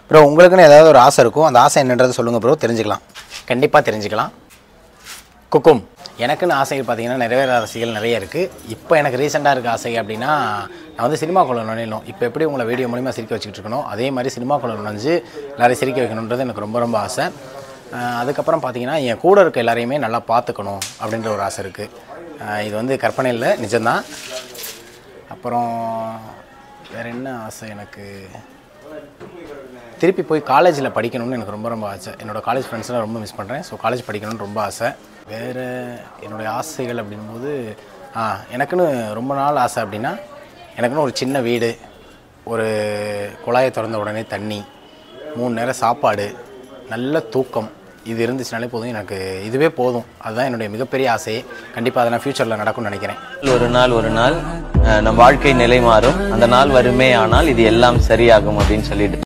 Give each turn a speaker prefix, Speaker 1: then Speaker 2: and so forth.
Speaker 1: bro உங்களுக்குன்னு ஏதாவது ஒரு ஆசை இருக்கும் அந்த ஆசை என்னன்றதை சொல்லுங்கள் ப்ரோ தெரிஞ்சுக்கலாம் கண்டிப்பாக தெரிஞ்சுக்கலாம் குக்கும் எனக்குன்னு ஆசைகள் பார்த்தீங்கன்னா நிறைவேற ஆசைகள் நிறைய இருக்குது இப்போ எனக்கு ரீசெண்டாக இருக்க ஆசை அப்படின்னா நான் வந்து சினிமாக்குள்ள நுழையணும் இப்போ எப்படி உங்களை வீடியோ மூலிமா சிரிக்க வச்சுக்கிட்டு இருக்கணும் அதே மாதிரி சினிமாக்குள்ள நுழைஞ்சு எல்லாரையும் சிரிக்க வைக்கணுன்றது எனக்கு ரொம்ப ரொம்ப ஆசை அஹ் அதுக்கப்புறம் பார்த்தீங்கன்னா என் கூட இருக்க எல்லாரையுமே நல்லா பார்த்துக்கணும் அப்படின்ற ஒரு ஆசை இருக்குது இது வந்து கற்பனை இல்லை நிஜம்தான் அப்புறம் வேறு என்ன ஆசை எனக்கு திருப்பி போய் காலேஜில் படிக்கணும்னு எனக்கு ரொம்ப ரொம்ப ஆசை என்னோடய காலேஜ் ஃப்ரெண்ட்ஸ்லாம் ரொம்ப மிஸ் பண்ணுறேன் ஸோ காலேஜ் படிக்கணும்னு ரொம்ப ஆசை வேறு என்னுடைய ஆசைகள் அப்படிங்கும்போது ஆ எனக்குன்னு ரொம்ப நாள் ஆசை அப்படின்னா எனக்குன்னு ஒரு சின்ன வீடு ஒரு குழாயை திறந்த உடனே தண்ணி மூணு நேரம் சாப்பாடு நல்ல தூக்கம் இது இருந்துச்சுனாலே போதும் எனக்கு இதுவே போதும் அதுதான் என்னுடைய மிகப்பெரிய ஆசையே கண்டிப்பாக அதை நான் ஃப்யூச்சரில் நடக்கும்னு நினைக்கிறேன்
Speaker 2: ஒரு நாள் ஒரு நாள் அஹ், நம் வாழ்க்கை நிலை மாறும் அந்த நாள் வருமே ஆனால் இது எல்லாம் சரியாகும் அப்படின்னு சொல்லிட்டு